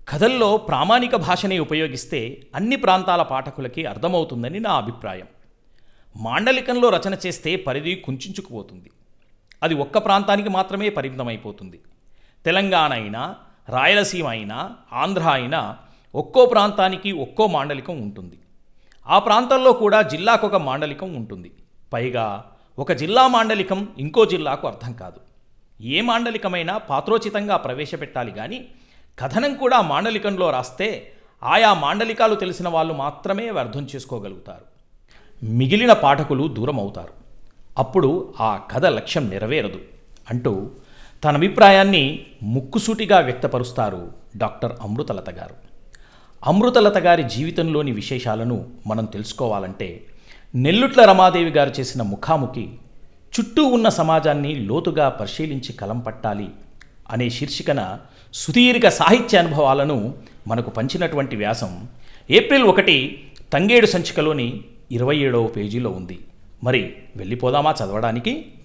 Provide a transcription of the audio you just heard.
కథల్లో ప్రామాణిక భాషనే ఉపయోగిస్తే అన్ని ప్రాంతాల పాఠకులకి అర్థమవుతుందని నా అభిప్రాయం మాండలికంలో రచన చేస్తే పరిధి కుంచుకుపోతుంది అది ఒక్క ప్రాంతానికి మాత్రమే పరిమితమైపోతుంది తెలంగాణ అయినా రాయలసీమ అయినా ఆంధ్ర అయినా ఒక్కో ప్రాంతానికి ఒక్కో మాండలికం ఉంటుంది ఆ ప్రాంతంలో కూడా జిల్లాకు ఒక మాండలికం ఉంటుంది పైగా ఒక జిల్లా మాండలికం ఇంకో జిల్లాకు అర్థం కాదు ఏ మాండలికమైనా పాత్రోచితంగా ప్రవేశపెట్టాలి కానీ కథనం కూడా మాండలికంలో రాస్తే ఆయా మాండలికాలు తెలిసిన వాళ్ళు మాత్రమే అవి అర్థం చేసుకోగలుగుతారు మిగిలిన పాఠకులు దూరం అవుతారు అప్పుడు ఆ కథ లక్ష్యం నెరవేరదు అంటూ తన అభిప్రాయాన్ని ముక్కుసూటిగా వ్యక్తపరుస్తారు డాక్టర్ అమృతలత గారు అమృతలత గారి జీవితంలోని విశేషాలను మనం తెలుసుకోవాలంటే నెల్లుట్ల రమాదేవి గారు చేసిన ముఖాముఖి చుట్టూ ఉన్న సమాజాన్ని లోతుగా పరిశీలించి కలం పట్టాలి అనే శీర్షికన సుదీర్ఘ సాహిత్య అనుభవాలను మనకు పంచినటువంటి వ్యాసం ఏప్రిల్ ఒకటి తంగేడు సంచికలోని ఇరవై ఏడవ పేజీలో ఉంది మరి వెళ్ళిపోదామా చదవడానికి